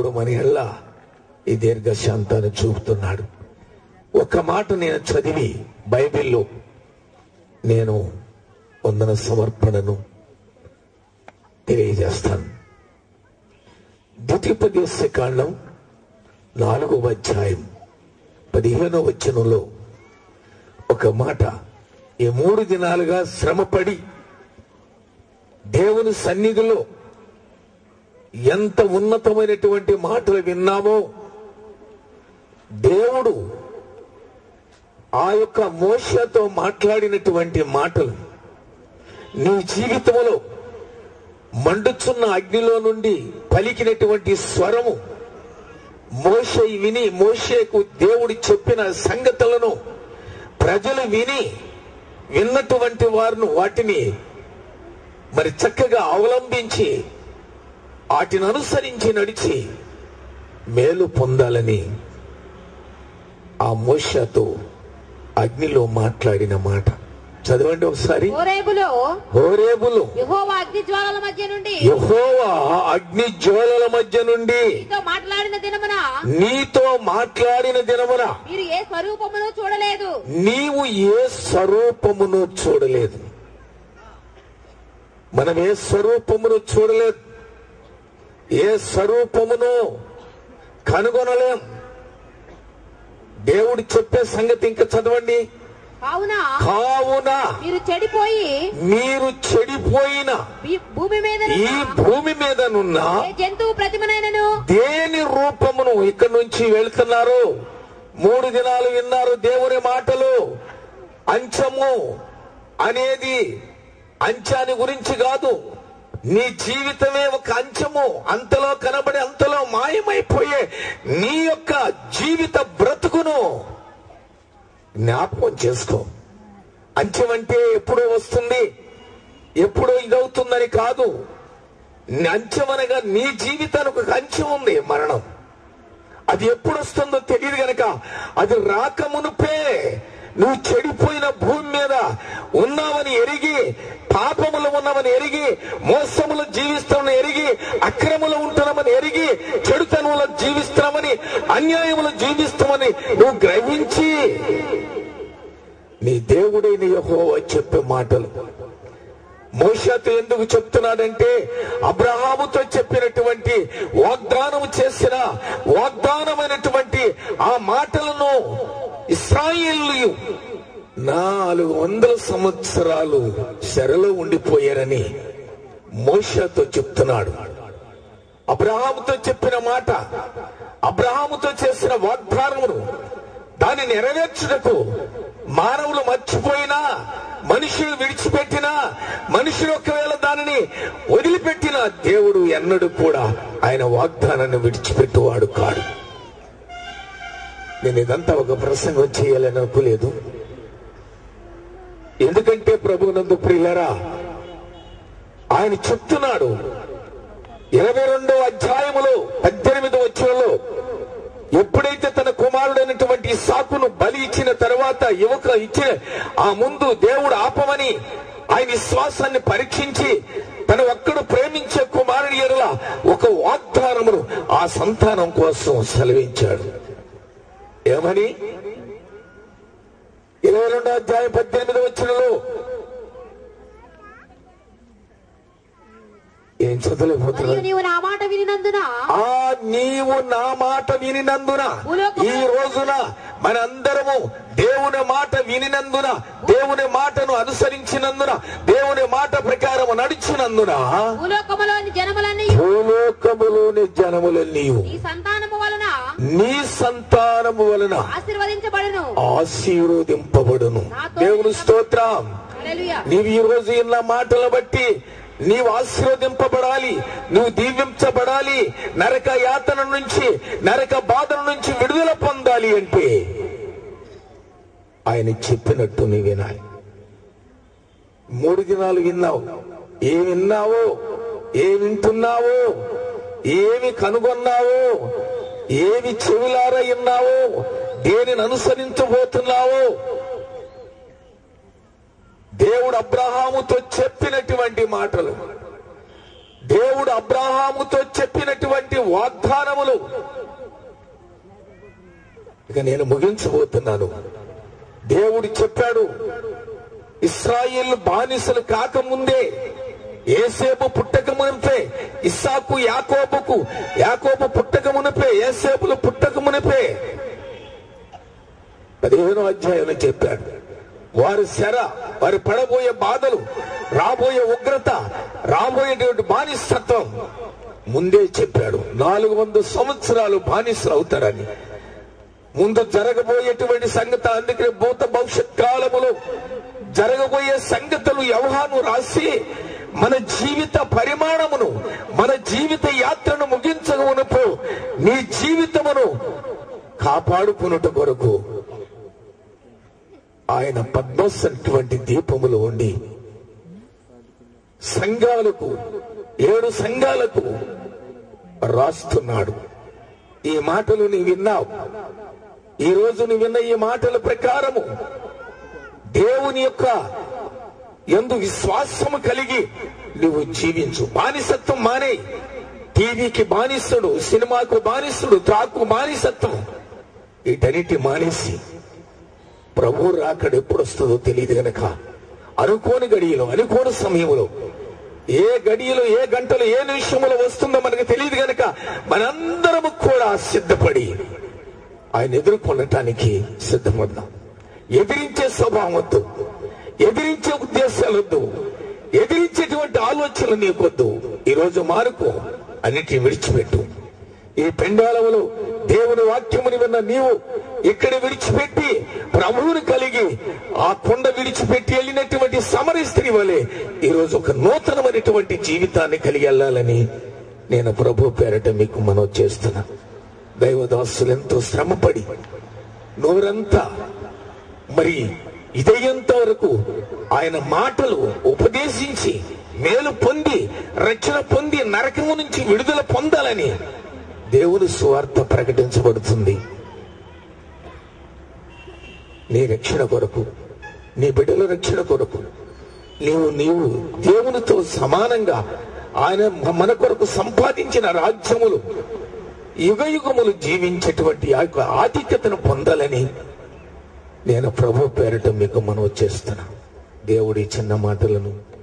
దేవుడు మన ఎళ్ళ ఈ దీర్ఘశాంతాన్ని చూపుతున్నాడు ఒక మాట నేను చదివి బైబిల్లో నేను వందన సమర్పణను తెలియజేస్తాను ద్వితీయోపదేశ కాండం నాలుగవ అధ్యాయం పదిహేనవ వచనంలో ఒక మాట ఈ మూడు దినాలుగా శ్రమపడి దేవుని సన్నిధిలో ఎంత ఉన్నతమైనటువంటి మాటలు విన్నామో దేవుడు ఆ యొక్క మోషతో మాట్లాడినటువంటి మాటలు నీ జీవితంలో మండుచున్న అగ్నిలో నుండి పలికినటువంటి స్వరము మోషే విని మోషేకు దేవుడు చెప్పిన సంగతులను ప్రజలు విని విన్నటువంటి వారిను వాటిని మరి చక్కగా అవలంబించి వాటిని అనుసరించి నడిచి మేలు పొందాలని ఆ మోషతో అగ్నిలో మాట్లాడిన మాట చదవండి ఒకసారి హోరేబులో హోరేబులు యెహోవా అగ్ని జ్వాలల మధ్య నుండి యెహోవా అగ్ని జ్వాలల మధ్య నుండి మీతో మాట్లాడిన దినమున నీతో మాట్లాడిన దినమున మీరు ఏ స్వరూపమును చూడలేదు నీవు ఏ స్వరూపమును చూడలేదు మనం ఏ స్వరూపమును చూడలేదు ఏ స్వరూపమును కనుగొనలేం దేవుడు చెప్పే సంగతి ఇంకా చదవండి కావున కావున మీరు చెడిపోయి మీరు చెడిపోయిన ఈ భూమి మీద ఈ భూమి మీదనున్న ఏ జంతువు ప్రతిమనైనను దేని రూపమును ఇక్కడి నుంచి వెళ్తున్నారు మూడు దినాలు విన్నారు దేవుని మాటలు అంచము అనేది అంచాని గురించి కాదు నీ జీవితమే ఒక అంచము అంతలో కనబడి అంతలో మాయమైపోయే నీ యొక్క జీవిత బ్రతుకును జ్ఞాపకం చేసుకో అంచెం అంటే ఎప్పుడో వస్తుంది ఎప్పుడో ఇదవుతుందని కాదు అంచెమనగా నీ జీవితానికి ఒక అంచెం ఉంది మరణం అది ఎప్పుడు వస్తుందో తెలియదు గనక అది రాకమునుపే నువ్వు చెడిపోయిన భూమి మీద ఉన్నావని ఎరిగి పాపములు ఉన్నామని ఎరిగి మోసములు జీవిస్తామని ఎరిగి అక్రములు ఉంటున్నామని ఎరిగి చెడుతనములు జీవిస్తున్నామని అన్యాయములు జీవిస్తామని నువ్వు గ్రహించి నీ దేవుడైన యెహోవా చెప్పే మాటలు మోషతో ఎందుకు చెప్తున్నాడంటే అబ్రహాముతో చెప్పినటువంటి వాగ్దానం చేసిన వాగ్దానమైనటువంటి ఆ మాటలను ఇస్రాయిల్ నాలుగు వందల సంవత్సరాలు శరలో ఉండిపోయారని మోషతో చెప్తున్నాడు అబ్రహాముతో చెప్పిన మాట అబ్రహాముతో చేసిన వాగ్దానమును దాన్ని నెరవేర్చుటకు మానవులు మర్చిపోయినా మనుషులు విడిచిపెట్టినా మనుషులు ఒకవేళ దానిని వదిలిపెట్టిన దేవుడు ఎన్నడూ కూడా ఆయన వాగ్దానాన్ని విడిచిపెట్టువాడు కాడు నేను ఇదంతా ఒక ప్రసంగం చేయాలని అనుకోలేదు ఎందుకంటే ప్రభునందు ప్రియులరా ఆయన చెప్తున్నాడు ఇరవై రెండో అధ్యాయములో పద్దెనిమిదో వచ్చంలో ఎప్పుడైతే తన కుమారుడైనటువంటి సాకును బలి ఇచ్చిన తర్వాత యువక ఇచ్చిన ఆ ముందు దేవుడు ఆపమని ఆయన విశ్వాసాన్ని పరీక్షించి తన ఒక్కడు ప్రేమించే కుమారుడి ఎరుల ఒక వాగ్దానమును ఆ సంతానం కోసం సెలవించాడు ఏమని ఇరవై రెండో అధ్యాయం పద్దెనిమిది వచ్చినలో ఏం మరియు చదవలేకపోతున్నాడు నీవు నా మాట వినినందున ఆ నీవు నా మాట వినినందున ఈ రోజున మనందరము దేవుని మాట వినినందున దేవుని మాటను అనుసరించినందున దేవుని మాట ప్రకారం నడిచినందున భూలోకములోని జనములన్నీ భూలోకములోని జనముల నీవు నీ సంతానము వలన నీ సంతానము వలన ఆశీర్వదించబడును ఆశీర్వదింపబడును దేవుని స్తోత్రం హల్లెలూయా నీవు ఈ రోజు ఇన్న మాటలు బట్టి నీవు ఆశీర్వదింపబడాలి నువ్వు దీవించబడాలి నరక యాతన నుంచి నరక బాధల నుంచి విడుదల పొందాలి అంటే ఆయన చెప్పినట్టు నీ వినాలి మూడు దినాలు విన్నావు ఏమి విన్నావో ఏమి వింటున్నావో ఏమి కనుగొన్నావో ఏమి చెవిలారా విన్నావో దేనిని అనుసరించబోతున్నావో దేవుడు అబ్రహాముతో చెప్పినటువంటి మాటలు దేవుడు అబ్రహాముతో చెప్పినటువంటి వాగ్దానములు ఇక నేను ముగించబోతున్నాను దేవుడు చెప్పాడు ఇస్రాయేల్ బానిసలు కాకముందే ఏసేపు పుట్టక మునిపే ఇస్సాకు యాకోబుకు యాకోబు పుట్టక మునిపే ఏసేపులు పుట్టక మునిపే పదిహేనో అధ్యాయంలో చెప్పాడు వారి శర వారి పడబోయే బాధలు రాబోయే ఉగ్రత రాబోయేటువంటి బానిసత్వం ముందే చెప్పాడు నాలుగు వందల సంవత్సరాలు బానిసలు అవుతారని ముందు జరగబోయేటువంటి సంగతి అందుకనే భూత భవిష్యత్ కాలములో జరగబోయే సంగతులు వ్యవహాను రాసి మన జీవిత పరిమాణమును మన జీవిత యాత్రను ముగించగమునపు నీ జీవితమును కాపాడుకున్నట కొరకు ఆయన పద్మస్సటువంటి దీపములు ఉండి సంఘాలకు ఏడు సంఘాలకు రాస్తున్నాడు ఈ మాటలు నీ విన్నావు ఈ రోజు నీ విన్న ఈ మాటల ప్రకారము దేవుని యొక్క ఎందు విశ్వాసము కలిగి నువ్వు జీవించు బానిసత్వం మానే టీవీకి బానిస్తుడు సినిమాకు బానిస్తుడు త్రాకు బానిసత్వం వీటన్నిటి మానేసి ప్రభు రాకడ ఎప్పుడు వస్తుందో తెలియదు గనక అనుకోని గడియలో అనుకోని సమయంలో ఏ గడియలో ఏ గంటలో ఏ నిమిషంలో వస్తుందో మనకు తెలియదు గనక మనందరము కూడా సిద్ధపడి ఆయన ఎదుర్కొనటానికి సిద్ధమవుదాం ఎదిరించే స్వభావం వద్దు ఎదిరించే ఉద్దేశాలు వద్దు ఎదిరించేటువంటి ఆలోచనలు నీకొద్దు ఈరోజు మారుకో అన్నిటిని విడిచిపెట్టు ఈ పెండాలములో దేవుని వాక్యముని విన్న నీవు ఇక్కడ విడిచిపెట్టి ప్రభువుని కలిగి ఆ కొండ విడిచిపెట్టి వెళ్ళినటువంటి సమర స్త్రీ వలె ఈరోజు ఒక నూతనమైనటువంటి జీవితాన్ని కలిగి వెళ్ళాలని నేను ప్రభు పేరట మీకు మనవి చేస్తున్నా దైవదాసులు ఎంతో శ్రమపడి నోరంతా మరి ఇదయ్యేంత వరకు ఆయన మాటలు ఉపదేశించి మేలు పొంది రక్షణ పొంది నరకము నుంచి విడుదల పొందాలని దేవుని సువార్త ప్రకటించబడుతుంది నీ రక్షణ కొరకు నీ బిడ్డల రక్షణ కొరకు నీవు నీవు దేవునితో సమానంగా ఆయన మన కొరకు సంపాదించిన రాజ్యములు యుగ యుగములు జీవించేటువంటి ఆ యొక్క ఆధిక్యతను పొందాలని నేను ప్రభు పేరట మీకు మనవి చేస్తున్నా దేవుడి చిన్న మాటలను